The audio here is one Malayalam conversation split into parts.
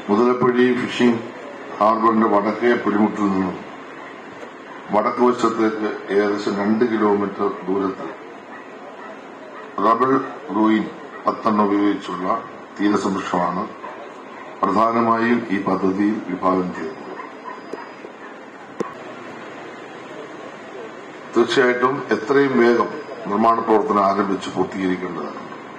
മുതലപ്പുഴി ഫിഷിംഗ് ഹാർബറിന്റെ വടക്കേ പുലിമുട്ടിൽ നിന്നും വടക്ക് വശത്തേക്ക് ഏകദേശം രണ്ട് കിലോമീറ്റർ ദൂരത്തിൽ റബിൾ റൂയിൻ പത്തെണ്ണം ഉപയോഗിച്ചുള്ള തീരസംരക്ഷണമാണ് പ്രധാനമായും ഈ പദ്ധതിയിൽ വിഭാവനം ചെയ്യുന്നത് തീർച്ചയായിട്ടും എത്രയും വേഗം നിർമ്മാണ പ്രവർത്തനം ആരംഭിച്ച് പൂർത്തീകരിക്കേണ്ടതാണ്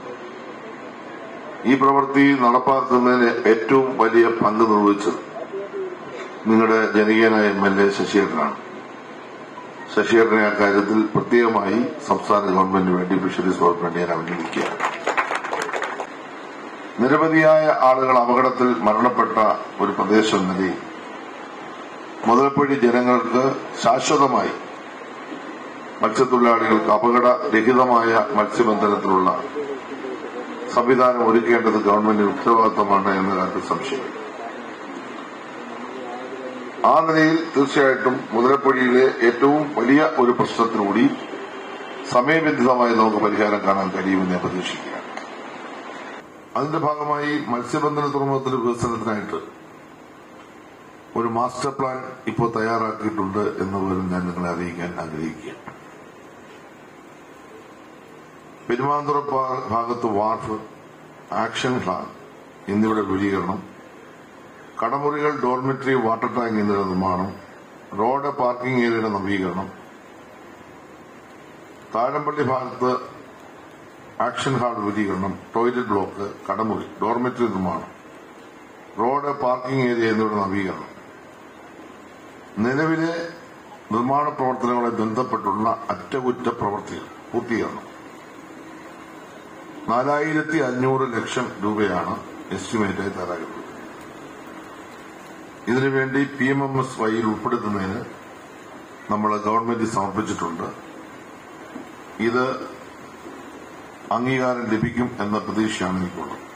ഈ പ്രവൃത്തി നടപ്പാക്കുന്നതിന് ഏറ്റവും വലിയ പങ്ക് നിർവഹിച്ചത് നിങ്ങളുടെ ജനകീയനായ എം എൽ എ ശശിധരനാണ് ശശിധരനെ അക്കാര്യത്തിൽ പ്രത്യേകമായി സംസ്ഥാന ഗവൺമെന്റിന് വേണ്ടി ഫിഷറീസ് വകുപ്പിന് ഞാൻ അഭിനന്ദിക്കുകയാണ് നിരവധിയായ ആളുകൾ അപകടത്തിൽ മരണപ്പെട്ട ഒരു പ്രദേശം എന്ന നിലയിൽ മുതലപ്പുഴി ജനങ്ങൾക്ക് ശാശ്വതമായി മത്സ്യത്തൊഴിലാളികൾക്ക് അപകടരഹിതമായ മത്സ്യബന്ധനത്തിനുള്ള സംവിധാനം ഒരുക്കേണ്ടത് ഗവൺമെന്റിന്റെ ഉത്തരവാദിത്തമാണ് എന്ന കാര്യത്തിൽ സംശയം ആ നിലയിൽ തീർച്ചയായിട്ടും മുതലപ്പുഴയിലെ ഏറ്റവും വലിയ ഒരു പ്രശ്നത്തിനുകൂടി സമയബന്ധിതമായി നമുക്ക് പരിഹാരം കാണാൻ കഴിയുമെന്ന് ഞാൻ പ്രതീക്ഷിക്കുകയാണ് അതിന്റെ ഭാഗമായി മത്സ്യബന്ധന തുറമുഖത്തിന്റെ വികസനത്തിനായിട്ട് ഒരു മാസ്റ്റർ പ്ലാൻ ഇപ്പോൾ തയ്യാറാക്കിയിട്ടുണ്ട് എന്ന വിവരം ഞാൻ നിങ്ങളെ അറിയിക്കാൻ ആഗ്രഹിക്കുകയാണ് പെരുമാന്തുറ ഭാഗത്ത് വാർഫ് ആക്ഷൻ ഹാൾ എന്നിവയുടെ വിപുലീകരണം കടമുറികൾ ഡോർമെറ്ററി വാട്ടർ ടാങ്ക് എന്നിവയുടെ നിർമ്മാണം റോഡ് പാർക്കിംഗ് ഏരിയയുടെ നവീകരണം താഴമ്പള്ളി ഭാഗത്ത് ആക്ഷൻ ഹാൾ വിപുലീകരണം ടോയ്ലറ്റ് ബ്ലോക്ക് കടമുറി ഡോർമെറ്ററി നിർമ്മാണം റോഡ് പാർക്കിംഗ് ഏരിയ എന്നിവയുടെ നവീകരണം നിലവിലെ നിർമ്മാണ പ്രവർത്തനങ്ങളുമായി ബന്ധപ്പെട്ടുള്ള അറ്റകുറ്റ പ്രവൃത്തികൾ പൂർത്തീകരണം നാലായിരത്തി അഞ്ഞൂറ് ലക്ഷം രൂപയാണ് എസ്റ്റിമേറ്റായി തയ്യാറാക്കുന്നത് ഇതിനുവേണ്ടി പി എം എം എസ് വൈയിൽ ഉൾപ്പെടുത്തുന്നതിന് നമ്മൾ ഗവൺമെന്റ് സമർപ്പിച്ചിട്ടുണ്ട് ഇത് അംഗീകാരം ലഭിക്കും എന്ന പ്രതീക്ഷയാണ് എനിക്കുള്ളത്